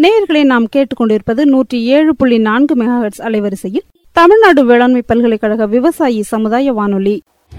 நேயர்களை நாம் கேட்டுக்கொண்டிருப்பது நூற்றி ஏழு புள்ளி நான்கு மெகாஹெட்ஸ் அலைவரிசையில் தமிழ்நாடு வேளாண்மை பல்கலைக்கழக விவசாயி சமுதாய வானொலி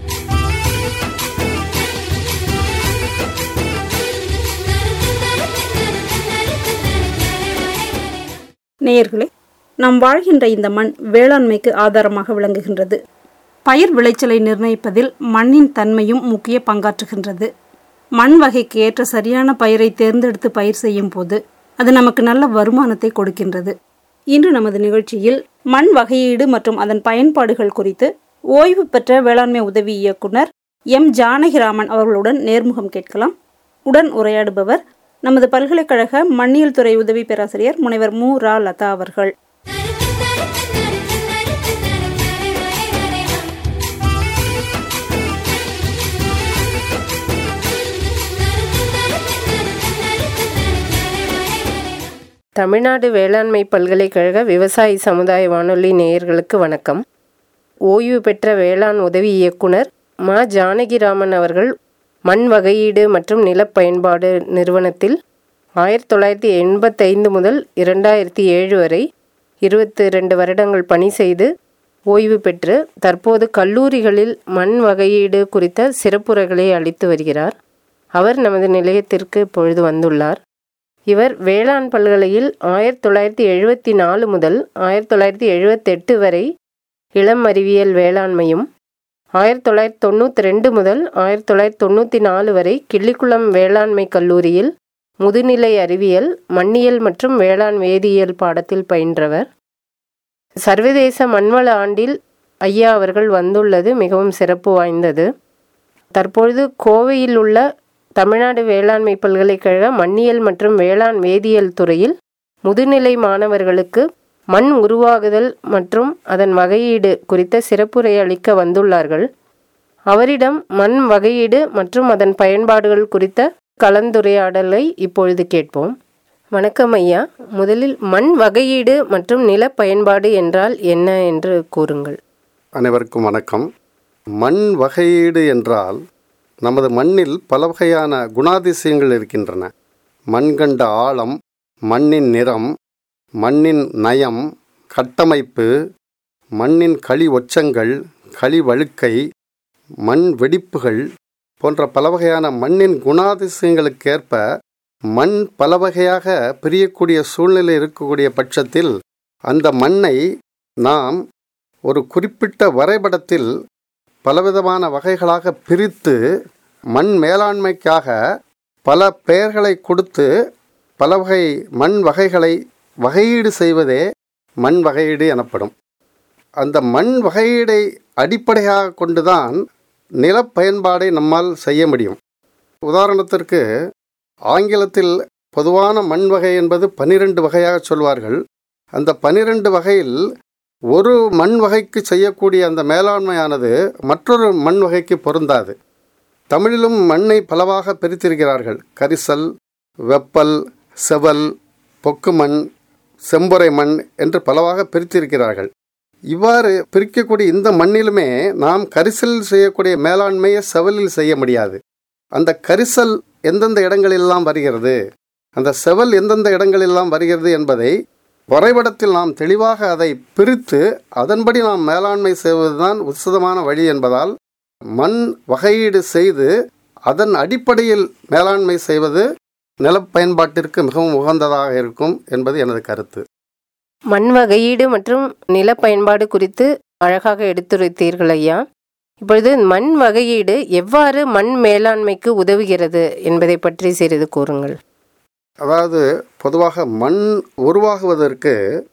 நேயர்களே நாம் வாழ்கின்ற இந்த மண் வேளாண்மைக்கு ஆதாரமாக விளங்குகின்றது பயிர் விளைச்சலை நிர்ணயிப்பதில் மண்ணின் தன்மையும் முக்கிய பங்காற்றுகின்றது மண் வகைக்கு ஏற்ற சரியான பயிரை தேர்ந்தெடுத்து பயிர் செய்யும் போது அது நமக்கு நல்ல வருமானத்தை கொடுக்கின்றது இன்று நமது நிகழ்ச்சியில் மண் வகையீடு மற்றும் அதன் பயன்பாடுகள் குறித்து ஓய்வு பெற்ற வேளாண்மை உதவி இயக்குனர் எம் ஜானகிராமன் அவர்களுடன் நேர்முகம் கேட்கலாம் உடன் உரையாடுபவர் நமது பல்கலைக்கழக மண்ணியல் துறை உதவி பேராசிரியர் முனைவர் மு ரா லதா அவர்கள் தமிழ்நாடு வேளாண்மை பல்கலைக்கழக விவசாயி சமுதாய வானொலி நேயர்களுக்கு வணக்கம் ஓய்வு பெற்ற வேளாண் உதவி இயக்குனர் மா ஜானகிராமன் அவர்கள் மண் வகையீடு மற்றும் நிலப்பயன்பாடு நிறுவனத்தில் ஆயிரத்தி தொள்ளாயிரத்தி எண்பத்தைந்து முதல் இரண்டாயிரத்தி ஏழு வரை இருபத்தி ரெண்டு வருடங்கள் பணி செய்து ஓய்வு பெற்று தற்போது கல்லூரிகளில் மண் வகையீடு குறித்த சிறப்புரைகளை அளித்து வருகிறார் அவர் நமது நிலையத்திற்கு இப்பொழுது வந்துள்ளார் இவர் வேளாண் பல்கலையில் ஆயிரத்தி தொள்ளாயிரத்தி எழுபத்தி நாலு முதல் ஆயிரத்தி தொள்ளாயிரத்தி எழுபத்தெட்டு வரை இளம் அறிவியல் வேளாண்மையும் ஆயிரத்தி தொள்ளாயிரத்தி தொண்ணூற்றி ரெண்டு முதல் ஆயிரத்தி தொள்ளாயிரத்தி தொண்ணூற்றி நாலு வரை கிள்ளிக்குளம் வேளாண்மை கல்லூரியில் முதுநிலை அறிவியல் மண்ணியல் மற்றும் வேளாண் வேதியியல் பாடத்தில் பயின்றவர் சர்வதேச மண்வள ஆண்டில் ஐயா அவர்கள் வந்துள்ளது மிகவும் சிறப்பு வாய்ந்தது தற்பொழுது கோவையில் உள்ள தமிழ்நாடு வேளாண்மை பல்கலைக்கழக மண்ணியல் மற்றும் வேளாண் வேதியியல் துறையில் முதுநிலை மாணவர்களுக்கு மண் உருவாகுதல் மற்றும் அதன் வகையீடு குறித்த சிறப்புரை அளிக்க வந்துள்ளார்கள் அவரிடம் மண் வகையீடு மற்றும் அதன் பயன்பாடுகள் குறித்த கலந்துரையாடலை இப்பொழுது கேட்போம் வணக்கம் ஐயா முதலில் மண் வகையீடு மற்றும் நில பயன்பாடு என்றால் என்ன என்று கூறுங்கள் அனைவருக்கும் வணக்கம் மண் வகையீடு என்றால் நமது மண்ணில் பல வகையான குணாதிசயங்கள் இருக்கின்றன மண் கண்ட ஆழம் மண்ணின் நிறம் மண்ணின் நயம் கட்டமைப்பு மண்ணின் களி ஒச்சங்கள் களி வழுக்கை மண் வெடிப்புகள் போன்ற பல வகையான மண்ணின் குணாதிசயங்களுக்கேற்ப மண் பல வகையாக பிரியக்கூடிய சூழ்நிலை இருக்கக்கூடிய பட்சத்தில் அந்த மண்ணை நாம் ஒரு குறிப்பிட்ட வரைபடத்தில் பலவிதமான வகைகளாக பிரித்து மண் மேலாண்மைக்காக பல பெயர்களை கொடுத்து பல வகை மண் வகைகளை வகையீடு செய்வதே மண் வகையீடு எனப்படும் அந்த மண் வகையீடை அடிப்படையாக கொண்டுதான் நிலப்பயன்பாடை நம்மால் செய்ய முடியும் உதாரணத்திற்கு ஆங்கிலத்தில் பொதுவான மண் வகை என்பது பனிரெண்டு வகையாக சொல்வார்கள் அந்த பனிரெண்டு வகையில் ஒரு மண் வகைக்கு செய்யக்கூடிய அந்த மேலாண்மையானது மற்றொரு மண் வகைக்கு பொருந்தாது தமிழிலும் மண்ணை பலவாக பிரித்திருக்கிறார்கள் கரிசல் வெப்பல் செவல் பொக்கு மண் செம்பொறை மண் என்று பலவாக பிரித்திருக்கிறார்கள் இவ்வாறு பிரிக்கக்கூடிய இந்த மண்ணிலுமே நாம் கரிசலில் செய்யக்கூடிய மேலாண்மையை செவலில் செய்ய முடியாது அந்த கரிசல் எந்தெந்த இடங்களெல்லாம் வருகிறது அந்த செவல் எந்தெந்த இடங்களெல்லாம் வருகிறது என்பதை வரைபடத்தில் நாம் தெளிவாக அதை பிரித்து அதன்படி நாம் மேலாண்மை செய்வதுதான் உசிதமான வழி என்பதால் மண் வகையீடு செய்து அதன் அடிப்படையில் மேலாண்மை செய்வது நிலப்பயன்பாட்டிற்கு மிகவும் உகந்ததாக இருக்கும் என்பது எனது கருத்து மண் வகையீடு மற்றும் நில பயன்பாடு குறித்து அழகாக எடுத்துரைத்தீர்கள் ஐயா இப்பொழுது மண் வகையீடு எவ்வாறு மண் மேலாண்மைக்கு உதவுகிறது என்பதை பற்றி சிறிது கூறுங்கள் அதாவது பொதுவாக மண் உருவாகுவதற்கு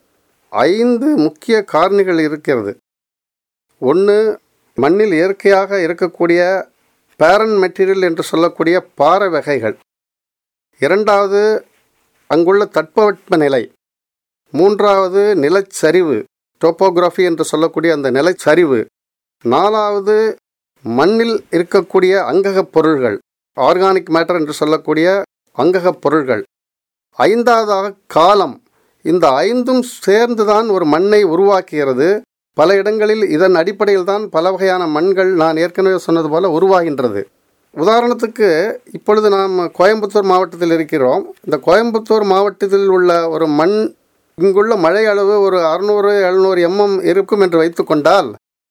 ஐந்து முக்கிய காரணிகள் இருக்கிறது ஒன்று மண்ணில் இயற்கையாக இருக்கக்கூடிய பேரன் மெட்டீரியல் என்று சொல்லக்கூடிய பாறை வகைகள் இரண்டாவது அங்குள்ள தட்பவெட்ப நிலை மூன்றாவது நிலச்சரிவு டோப்போகிராஃபி என்று சொல்லக்கூடிய அந்த நிலச்சரிவு நாலாவது மண்ணில் இருக்கக்கூடிய அங்ககப் பொருள்கள் ஆர்கானிக் மேட்டர் என்று சொல்லக்கூடிய அங்ககப் பொருள்கள் ஐந்தாவதாக காலம் இந்த ஐந்தும் சேர்ந்துதான் ஒரு மண்ணை உருவாக்குகிறது பல இடங்களில் இதன் அடிப்படையில் தான் பல வகையான மண்கள் நான் ஏற்கனவே சொன்னது போல உருவாகின்றது உதாரணத்துக்கு இப்பொழுது நாம் கோயம்புத்தூர் மாவட்டத்தில் இருக்கிறோம் இந்த கோயம்புத்தூர் மாவட்டத்தில் உள்ள ஒரு மண் இங்குள்ள மழை அளவு ஒரு அறுநூறு எழுநூறு எம்எம் இருக்கும் என்று வைத்துக்கொண்டால்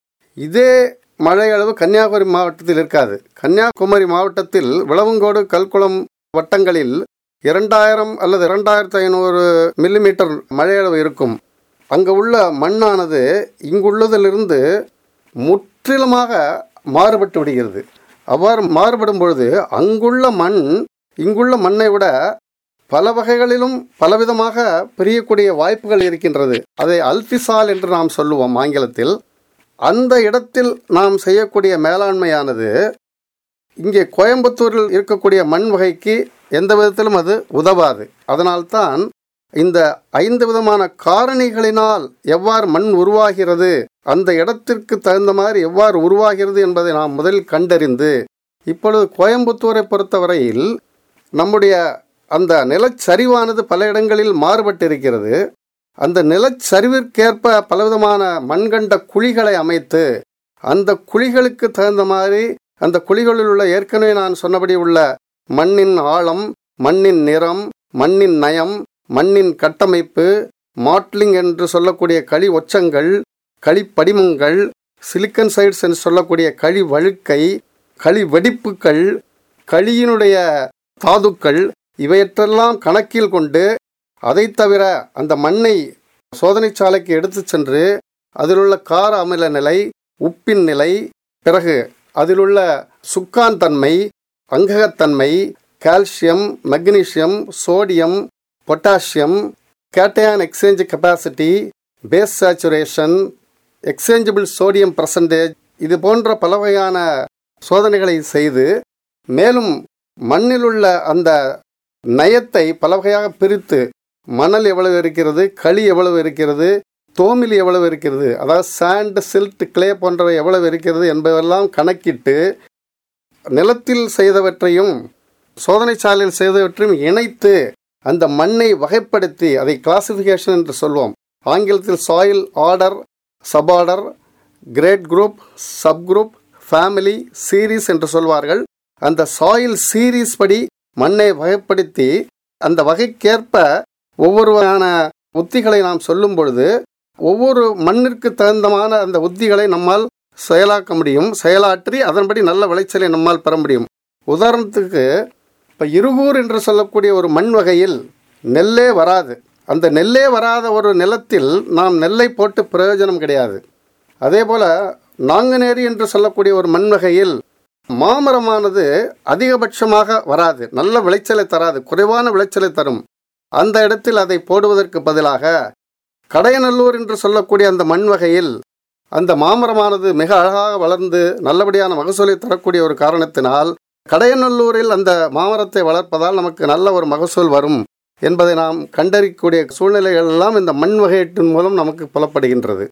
இதே மழை அளவு கன்னியாகுமரி மாவட்டத்தில் இருக்காது கன்னியாகுமரி மாவட்டத்தில் விளவங்கோடு கல்குளம் வட்டங்களில் இரண்டாயிரம் அல்லது இரண்டாயிரத்து ஐநூறு மில்லிமீட்டர் மழை அளவு இருக்கும் அங்கே உள்ள மண்ணானது இங்குள்ளதிலிருந்து முற்றிலுமாக மாறுபட்டு விடுகிறது அவ்வாறு மாறுபடும் பொழுது அங்குள்ள மண் இங்குள்ள மண்ணை விட பல வகைகளிலும் பலவிதமாக பிரியக்கூடிய வாய்ப்புகள் இருக்கின்றது அதை அல்பிசால் என்று நாம் சொல்லுவோம் ஆங்கிலத்தில் அந்த இடத்தில் நாம் செய்யக்கூடிய மேலாண்மையானது இங்கே கோயம்புத்தூரில் இருக்கக்கூடிய மண் வகைக்கு எந்த விதத்திலும் அது உதவாது அதனால்தான் இந்த ஐந்து விதமான காரணிகளினால் எவ்வாறு மண் உருவாகிறது அந்த இடத்திற்கு தகுந்த மாதிரி எவ்வாறு உருவாகிறது என்பதை நாம் முதலில் கண்டறிந்து இப்பொழுது கோயம்புத்தூரை பொறுத்தவரையில் நம்முடைய அந்த நிலச்சரிவானது பல இடங்களில் மாறுபட்டு இருக்கிறது அந்த நிலச்சரிவிற்கேற்ப பலவிதமான மண்கண்ட குழிகளை அமைத்து அந்த குழிகளுக்கு தகுந்த மாதிரி அந்த குழிகளில் உள்ள ஏற்கனவே நான் சொன்னபடி உள்ள மண்ணின் ஆழம் மண்ணின் நிறம் மண்ணின் நயம் மண்ணின் கட்டமைப்பு மாட்லிங் என்று சொல்லக்கூடிய களி ஒச்சங்கள் களி படிமங்கள் சிலிக்கன் சைட்ஸ் என்று சொல்லக்கூடிய களி வழுக்கை களி வெடிப்புகள் களியினுடைய தாதுக்கள் இவையற்றெல்லாம் கணக்கில் கொண்டு அதை தவிர அந்த மண்ணை சோதனை சாலைக்கு எடுத்து சென்று அதிலுள்ள கார அமில நிலை உப்பின் நிலை பிறகு அதிலுள்ள சுக்கான் தன்மை அங்ககத்தன்மை calcium magnesium sodium potassium cation exchange capacity base saturation exchangeable sodium percentage இது போன்ற பல வகையான சோதனைகளை செய்து மேலும் மண்ணில் உள்ள அந்த நயத்தை பல வகையாக பிரித்து மணல் எவ்வளவு இருக்கிறது களி எவ்வளவு இருக்கிறது தோமில் எவ்வளவு இருக்கிறது அதாவது சாண்ட் சில்ட் கிளே போன்றவை எவ்வளவு இருக்கிறது என்பதெல்லாம் கணக்கிட்டு நிலத்தில் செய்தவற்றையும் சோதனை சாலையில் செய்தவற்றையும் இணைத்து அந்த மண்ணை வகைப்படுத்தி அதை கிளாசிஃபிகேஷன் என்று சொல்வோம் ஆங்கிலத்தில் soil order suborder great group sub group family series என்று சொல்வார்கள் அந்த சாயில் சீரீஸ் படி மண்ணை வகைப்படுத்தி அந்த வகைக்கேற்ப ஒவ்வொரு வகையான உத்திகளை நாம் சொல்லும் பொழுது ஒவ்வொரு மண்ணிற்கு தகுந்தமான அந்த உத்திகளை நம்மால் செயலாக்க முடியும் செயலாற்றி அதன்படி நல்ல விளைச்சலை நம்மால் பெற முடியும் உதாரணத்துக்கு இப்போ இருகூர் என்று சொல்லக்கூடிய ஒரு மண் வகையில் நெல்லே வராது அந்த நெல்லே வராத ஒரு நிலத்தில் நாம் நெல்லை போட்டு பிரயோஜனம் கிடையாது அதே போல் நாங்குநேரி என்று சொல்லக்கூடிய ஒரு மண் வகையில் மாமரமானது அதிகபட்சமாக வராது நல்ல விளைச்சலை தராது குறைவான விளைச்சலை தரும் அந்த இடத்தில் அதை போடுவதற்கு பதிலாக கடையநல்லூர் என்று சொல்லக்கூடிய அந்த மண் வகையில் அந்த மாமரமானது மிக அழகாக வளர்ந்து நல்லபடியான மகசூலை தரக்கூடிய ஒரு காரணத்தினால் கடையநல்லூரில் அந்த மாமரத்தை வளர்ப்பதால் நமக்கு நல்ல ஒரு மகசூல் வரும் என்பதை நாம் கண்டறியக்கூடிய சூழ்நிலைகள் எல்லாம் இந்த மண் வகையீட்டின் மூலம் நமக்கு புலப்படுகின்றது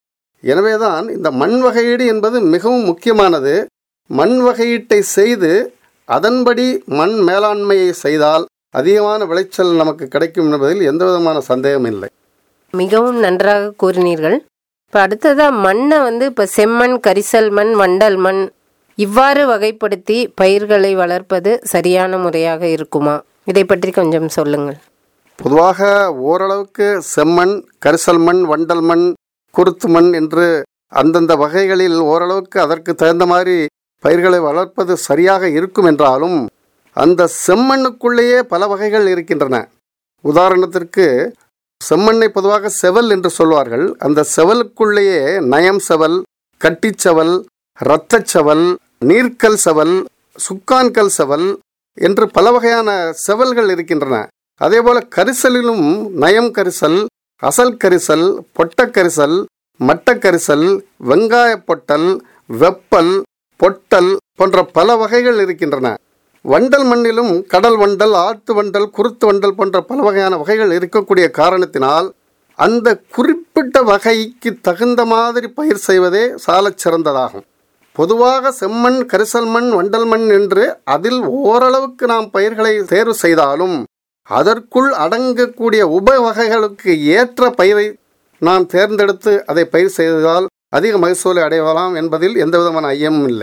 எனவேதான் இந்த மண் வகையீடு என்பது மிகவும் முக்கியமானது மண் வகையீட்டை செய்து அதன்படி மண் மேலாண்மையை செய்தால் அதிகமான விளைச்சல் நமக்கு கிடைக்கும் என்பதில் எந்த விதமான சந்தேகம் இல்லை மிகவும் நன்றாக கூறினீர்கள் இப்போ அடுத்ததாக மண்ணை வந்து இப்போ செம்மண் கரிசல் மண் வண்டல் மண் இவ்வாறு வகைப்படுத்தி பயிர்களை வளர்ப்பது சரியான முறையாக இருக்குமா இதை பற்றி கொஞ்சம் சொல்லுங்கள் பொதுவாக ஓரளவுக்கு செம்மண் கரிசல் மண் வண்டல் மண் குருத்து மண் என்று அந்தந்த வகைகளில் ஓரளவுக்கு அதற்கு தகுந்த மாதிரி பயிர்களை வளர்ப்பது சரியாக இருக்கும் என்றாலும் அந்த செம்மண்ணுக்குள்ளேயே பல வகைகள் இருக்கின்றன உதாரணத்திற்கு செம்மண்ணை பொதுவாக செவல் என்று சொல்வார்கள் அந்த செவலுக்குள்ளேயே நயம் செவல் கட்டிச்செவல் இரத்தச் செவல் நீர்க்கல் செவல் சுக்கான்கல் செவல் என்று பல வகையான செவல்கள் இருக்கின்றன அதேபோல கரிசலிலும் நயம் கரிசல் அசல் கரிசல் பொட்டக்கரிசல் மட்டக்கரிசல் வெங்காய பொட்டல் வெப்பல் பொட்டல் போன்ற பல வகைகள் இருக்கின்றன வண்டல் மண்ணிலும் கடல் வண்டல் ஆட்டு வண்டல் குருத்து வண்டல் போன்ற பல வகையான வகைகள் இருக்கக்கூடிய காரணத்தினால் அந்த குறிப்பிட்ட வகைக்கு தகுந்த மாதிரி பயிர் செய்வதே சாலச் சிறந்ததாகும் பொதுவாக செம்மண் கரிசல் மண் வண்டல் மண் என்று அதில் ஓரளவுக்கு நாம் பயிர்களை தேர்வு செய்தாலும் அதற்குள் அடங்கக்கூடிய உப வகைகளுக்கு ஏற்ற பயிரை நாம் தேர்ந்தெடுத்து அதை பயிர் செய்தால் அதிக மகசூலை அடையலாம் என்பதில் எந்த விதமான ஐயமும் இல்லை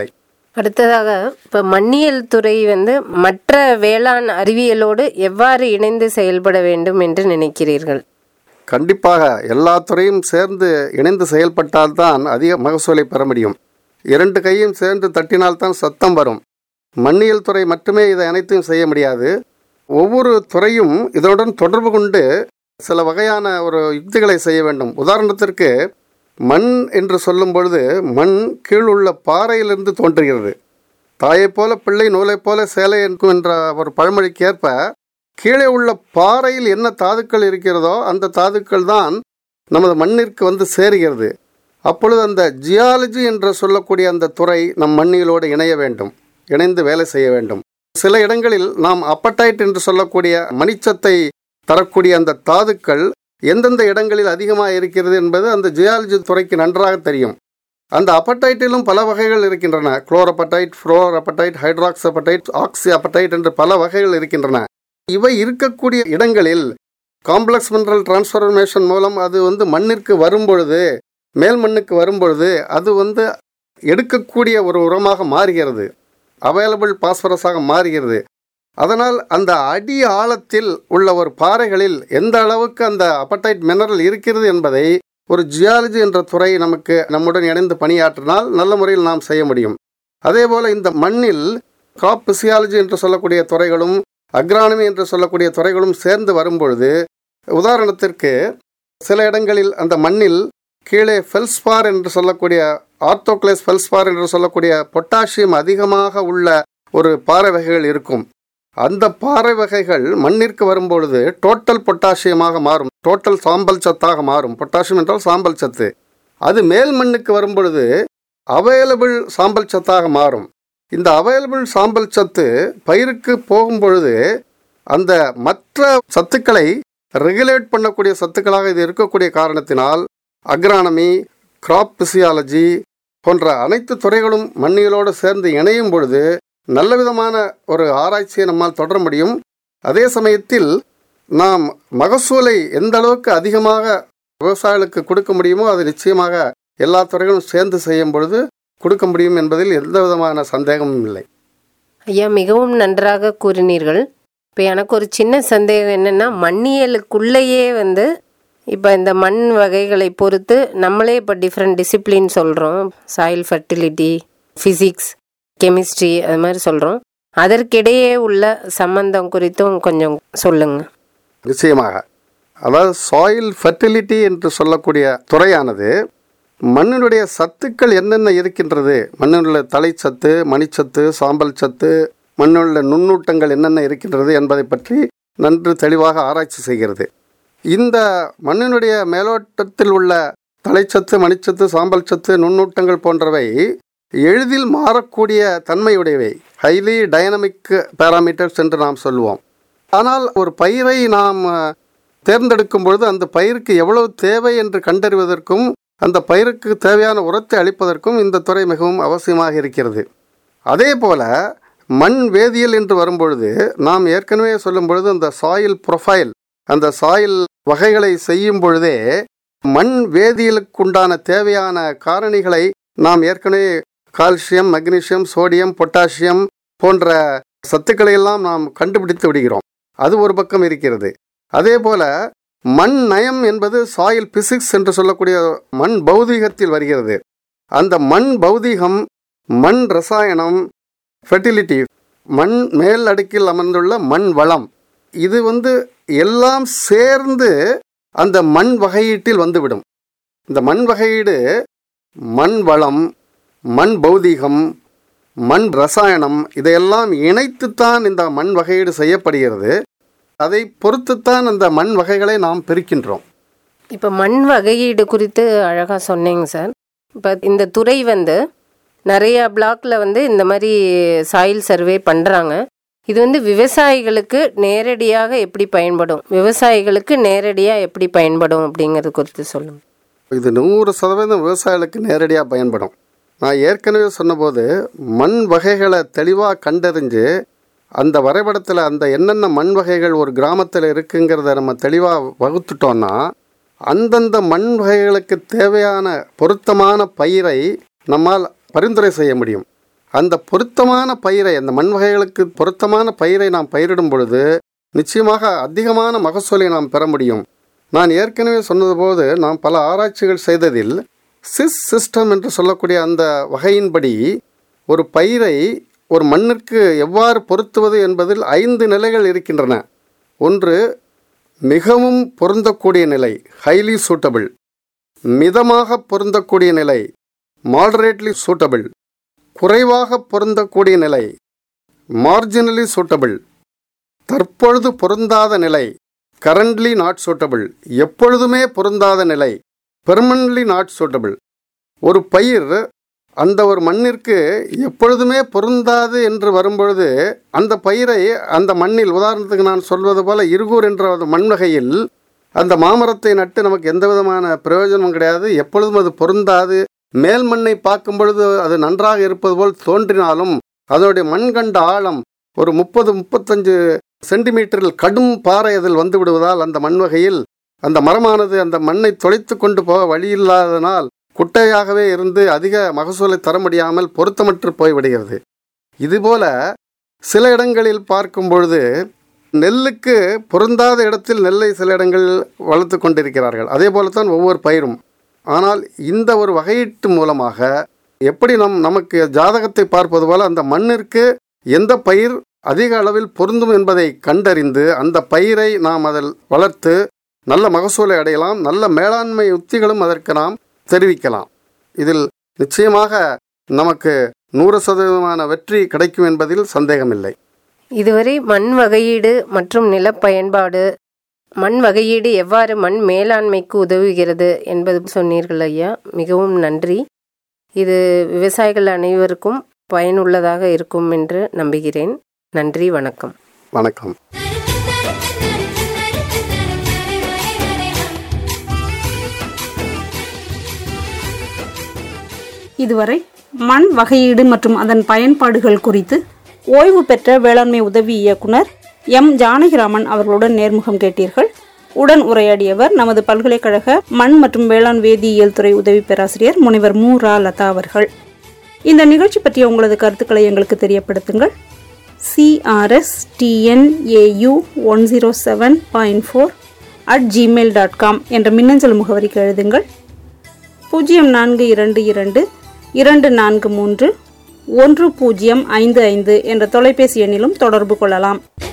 அடுத்ததாக இப்போ மண்ணியல் துறை வந்து மற்ற வேளாண் அறிவியலோடு எவ்வாறு இணைந்து செயல்பட வேண்டும் என்று நினைக்கிறீர்கள் கண்டிப்பாக எல்லா துறையும் சேர்ந்து இணைந்து செயல்பட்டால்தான் அதிக மகசூலை பெற முடியும் இரண்டு கையும் சேர்ந்து தட்டினால்தான் சத்தம் வரும் மண்ணியல் துறை மட்டுமே இதை அனைத்தையும் செய்ய முடியாது ஒவ்வொரு துறையும் இதனுடன் தொடர்பு கொண்டு சில வகையான ஒரு யுக்திகளை செய்ய வேண்டும் உதாரணத்திற்கு மண் என்று சொல்லும் பொழுது மண் கீழுள்ள பாறையிலிருந்து தோன்றுகிறது தாயைப் போல பிள்ளை நூலைப் போல சேலை இருக்கும் என்ற ஒரு பழமொழிக்கு ஏற்ப கீழே உள்ள பாறையில் என்ன தாதுக்கள் இருக்கிறதோ அந்த தாதுக்கள் தான் நமது மண்ணிற்கு வந்து சேருகிறது அப்பொழுது அந்த ஜியாலஜி என்று சொல்லக்கூடிய அந்த துறை நம் மண்ணிலோடு இணைய வேண்டும் இணைந்து வேலை செய்ய வேண்டும் சில இடங்களில் நாம் அப்படைட் என்று சொல்லக்கூடிய மணிச்சத்தை தரக்கூடிய அந்த தாதுக்கள் எந்தெந்த இடங்களில் அதிகமாக இருக்கிறது என்பது அந்த ஜியாலஜி துறைக்கு நன்றாக தெரியும் அந்த அப்படைட்டிலும் பல வகைகள் இருக்கின்றன குளோரப்படைட் ஃப்ளோரப்படைட் ஹைட்ராக்சப்படைட் ஆக்சி அப்படைட் என்று பல வகைகள் இருக்கின்றன இவை இருக்கக்கூடிய இடங்களில் காம்ப்ளெக்ஸ் மினரல் டிரான்ஸ்ஃபர்மேஷன் மூலம் அது வந்து மண்ணிற்கு வரும்பொழுது மேல் மண்ணுக்கு வரும்பொழுது அது வந்து எடுக்கக்கூடிய ஒரு உரமாக மாறுகிறது அவைலபிள் பாஸ்பரஸாக மாறுகிறது அதனால் அந்த அடி ஆழத்தில் உள்ள ஒரு பாறைகளில் எந்த அளவுக்கு அந்த அப்படைட் மினரல் இருக்கிறது என்பதை ஒரு ஜியாலஜி என்ற துறை நமக்கு நம்முடன் இணைந்து பணியாற்றினால் நல்ல முறையில் நாம் செய்ய முடியும் அதே போல இந்த மண்ணில் கிராப் பிசியாலஜி என்று சொல்லக்கூடிய துறைகளும் அக்ரானமி என்று சொல்லக்கூடிய துறைகளும் சேர்ந்து வரும்பொழுது உதாரணத்திற்கு சில இடங்களில் அந்த மண்ணில் கீழே ஃபெல்ஸ்பார் என்று சொல்லக்கூடிய ஆர்த்தோக்ளேஸ் ஃபெல்ஸ்பார் என்று சொல்லக்கூடிய பொட்டாசியம் அதிகமாக உள்ள ஒரு பாறை வகைகள் இருக்கும் அந்த பாறை வகைகள் மண்ணிற்கு வரும்பொழுது டோட்டல் பொட்டாசியமாக மாறும் டோட்டல் சாம்பல் சத்தாக மாறும் பொட்டாசியம் என்றால் சாம்பல் சத்து அது மேல் மண்ணுக்கு வரும்பொழுது அவைலபிள் சாம்பல் சத்தாக மாறும் இந்த அவைலபிள் சாம்பல் சத்து பயிருக்கு போகும் பொழுது அந்த மற்ற சத்துக்களை ரெகுலேட் பண்ணக்கூடிய சத்துக்களாக இது இருக்கக்கூடிய காரணத்தினால் அக்ரானமி கிராப் பிசியாலஜி போன்ற அனைத்து துறைகளும் மண்ணியலோடு சேர்ந்து இணையும் பொழுது நல்ல விதமான ஒரு ஆராய்ச்சியை நம்மால் தொடர முடியும் அதே சமயத்தில் நாம் மகசூலை எந்த அளவுக்கு அதிகமாக விவசாயிகளுக்கு கொடுக்க முடியுமோ அது நிச்சயமாக எல்லா துறைகளும் சேர்ந்து செய்யும் பொழுது கொடுக்க முடியும் என்பதில் எந்த விதமான சந்தேகமும் இல்லை ஐயா மிகவும் நன்றாக கூறினீர்கள் இப்போ எனக்கு ஒரு சின்ன சந்தேகம் என்னென்னா மண்ணியலுக்குள்ளேயே வந்து இப்போ இந்த மண் வகைகளை பொறுத்து நம்மளே இப்போ டிஃப்ரெண்ட் டிசிப்ளின் சொல்கிறோம் சாயில் ஃபர்டிலிட்டி ஃபிசிக்ஸ் கெமிஸ்ட்ரி அது மாதிரி சொல்கிறோம் அதற்கிடையே உள்ள சம்பந்தம் குறித்தும் கொஞ்சம் சொல்லுங்கள் நிச்சயமாக அதாவது சாயில் ஃபர்டிலிட்டி என்று சொல்லக்கூடிய துறையானது மண்ணினுடைய சத்துக்கள் என்னென்ன இருக்கின்றது மண்ணினுள்ள தலைச்சத்து மணிச்சத்து சாம்பல் சத்து மண்ணுள்ள நுண்ணூட்டங்கள் என்னென்ன இருக்கின்றது என்பதை பற்றி நன்று தெளிவாக ஆராய்ச்சி செய்கிறது இந்த மண்ணினுடைய மேலோட்டத்தில் உள்ள தலைச்சத்து மணிச்சத்து சாம்பல் சத்து நுண்ணூட்டங்கள் போன்றவை எளிதில் மாறக்கூடிய தன்மையுடையவை ஹைலி டைனமிக் பேராமீட்டர்ஸ் என்று நாம் சொல்லுவோம் ஆனால் ஒரு பயிரை நாம் அஹ், தேர்ந்தெடுக்கும் பொழுது அந்த பயிருக்கு எவ்வளவு தேவை என்று கண்டறிவதற்கும் அந்த பயிருக்கு தேவையான உரத்தை அளிப்பதற்கும் இந்த துறை மிகவும் அவசியமாக இருக்கிறது அதே போல மண் வேதியியல் என்று வரும்பொழுது நாம் ஏற்கனவே சொல்லும் பொழுது அந்த சாயில் ப்ரொஃபைல் அந்த சாயில் வகைகளை செய்யும் பொழுதே மண் வேதியியலுக்குண்டான தேவையான காரணிகளை நாம் ஏற்கனவே கால்சியம் மக்னீசியம் சோடியம் பொட்டாசியம் போன்ற சத்துக்களை எல்லாம் நாம் கண்டுபிடித்து விடுகிறோம் அது ஒரு பக்கம் இருக்கிறது அதே போல மண் நயம் என்பது சாயில் பிசிக்ஸ் என்று சொல்லக்கூடிய மண் பௌதீகத்தில் வருகிறது அந்த மண் பௌதீகம் மண் ரசாயனம் ஃபெர்டிலிட்டி மண் மேல் அடுக்கில் அமர்ந்துள்ள மண் வளம் இது வந்து எல்லாம் சேர்ந்து அந்த மண் வகையீட்டில் வந்துவிடும் இந்த மண் வகையீடு மண் வளம் மண் பௌதீகம் மண் ரசாயனம் இதையெல்லாம் இணைத்துத்தான் இந்த மண் வகையீடு செய்யப்படுகிறது அதை பொறுத்துத்தான் அந்த மண் வகைகளை நாம் பிரிக்கின்றோம் இப்போ மண் வகையீடு குறித்து அழகாக சொன்னீங்க சார் இப்போ இந்த துறை வந்து நிறைய பிளாக்ல வந்து இந்த மாதிரி சாயில் சர்வே பண்ணுறாங்க இது வந்து விவசாயிகளுக்கு நேரடியாக எப்படி பயன்படும் விவசாயிகளுக்கு நேரடியாக எப்படி பயன்படும் அப்படிங்கிறது குறித்து சொல்லுங்கள் இது நூறு சதவீதம் விவசாயிகளுக்கு நேரடியாக பயன்படும் நான் ஏற்கனவே சொன்னபோது மண் வகைகளை தெளிவாக கண்டறிஞ்சு அந்த வரைபடத்தில் அந்த என்னென்ன மண் வகைகள் ஒரு கிராமத்தில் இருக்குங்கிறத நம்ம தெளிவாக வகுத்துட்டோம்னா அந்தந்த மண் வகைகளுக்கு தேவையான பொருத்தமான பயிரை நம்மால் பரிந்துரை செய்ய முடியும் அந்த பொருத்தமான பயிரை அந்த மண் வகைகளுக்கு பொருத்தமான பயிரை நாம் பயிரிடும் பொழுது நிச்சயமாக அதிகமான மகசூலை நாம் பெற முடியும் நான் ஏற்கனவே சொன்னது போது நாம் பல ஆராய்ச்சிகள் செய்ததில் சிஸ் சிஸ்டம் என்று சொல்லக்கூடிய அந்த வகையின்படி ஒரு பயிரை ஒரு மண்ணிற்கு எவ்வாறு பொருத்துவது என்பதில் ஐந்து நிலைகள் இருக்கின்றன ஒன்று மிகவும் பொருந்தக்கூடிய நிலை ஹைலி சூட்டபிள் மிதமாக பொருந்தக்கூடிய நிலை மாடரேட்லி சூட்டபிள் குறைவாக பொருந்தக்கூடிய நிலை மார்ஜினலி சூட்டபிள் தற்பொழுது பொருந்தாத நிலை கரண்ட்லி நாட் சூட்டபிள் எப்பொழுதுமே பொருந்தாத நிலை பெர்மனன்ட்லி நாட் சூட்டபிள் ஒரு பயிர் அந்த ஒரு மண்ணிற்கு எப்பொழுதுமே பொருந்தாது என்று வரும்பொழுது அந்த பயிரை அந்த மண்ணில் உதாரணத்துக்கு நான் சொல்வது போல இருகூர் என்ற ஒரு மண் வகையில் அந்த மாமரத்தை நட்டு நமக்கு எந்த விதமான பிரயோஜனமும் கிடையாது எப்பொழுதும் அது பொருந்தாது மேல் மண்ணை பார்க்கும் பொழுது அது நன்றாக இருப்பது போல் தோன்றினாலும் அதனுடைய மண் கண்ட ஆழம் ஒரு முப்பது முப்பத்தஞ்சு சென்டிமீட்டரில் கடும் பாறை அதில் வந்து விடுவதால் அந்த மண் வகையில் அந்த மரமானது அந்த மண்ணை தொலைத்து கொண்டு போக வழியில்லாதனால் குட்டையாகவே இருந்து அதிக மகசூலை தர முடியாமல் பொருத்தமற்று போய்விடுகிறது இதுபோல சில இடங்களில் பார்க்கும் பொழுது நெல்லுக்கு பொருந்தாத இடத்தில் நெல்லை சில இடங்களில் வளர்த்து கொண்டிருக்கிறார்கள் அதே போலத்தான் ஒவ்வொரு பயிரும் ஆனால் இந்த ஒரு வகையீட்டு மூலமாக எப்படி நம் நமக்கு ஜாதகத்தை பார்ப்பது போல அந்த மண்ணிற்கு எந்த பயிர் அதிக அளவில் பொருந்தும் என்பதை கண்டறிந்து அந்த பயிரை நாம் அதில் வளர்த்து நல்ல மகசூலை அடையலாம் நல்ல மேலாண்மை உத்திகளும் அதற்கு நாம் தெரிவிக்கலாம் இதில் நிச்சயமாக நமக்கு நூறு சதவீதமான வெற்றி கிடைக்கும் என்பதில் சந்தேகமில்லை இதுவரை மண் வகையீடு மற்றும் நிலப்பயன்பாடு மண் வகையீடு எவ்வாறு மண் மேலாண்மைக்கு உதவுகிறது என்பது சொன்னீர்கள் ஐயா மிகவும் நன்றி இது விவசாயிகள் அனைவருக்கும் பயனுள்ளதாக இருக்கும் என்று நம்புகிறேன் நன்றி வணக்கம் வணக்கம் இதுவரை மண் வகையீடு மற்றும் அதன் பயன்பாடுகள் குறித்து ஓய்வு பெற்ற வேளாண்மை உதவி இயக்குனர் எம் ஜானகிராமன் அவர்களுடன் நேர்முகம் கேட்டீர்கள் உடன் உரையாடியவர் நமது பல்கலைக்கழக மண் மற்றும் வேளாண் வேதியியல் துறை உதவி பேராசிரியர் முனைவர் மு ரா லதா அவர்கள் இந்த நிகழ்ச்சி பற்றிய உங்களது கருத்துக்களை எங்களுக்கு தெரியப்படுத்துங்கள் CRS TNAU one zero seven point four at gmail dot com என்ற மின்னஞ்சல் முகவரிக்கு எழுதுங்கள் பூஜ்ஜியம் நான்கு இரண்டு இரண்டு இரண்டு நான்கு மூன்று ஒன்று பூஜ்ஜியம் ஐந்து ஐந்து என்ற தொலைபேசி எண்ணிலும் தொடர்பு கொள்ளலாம்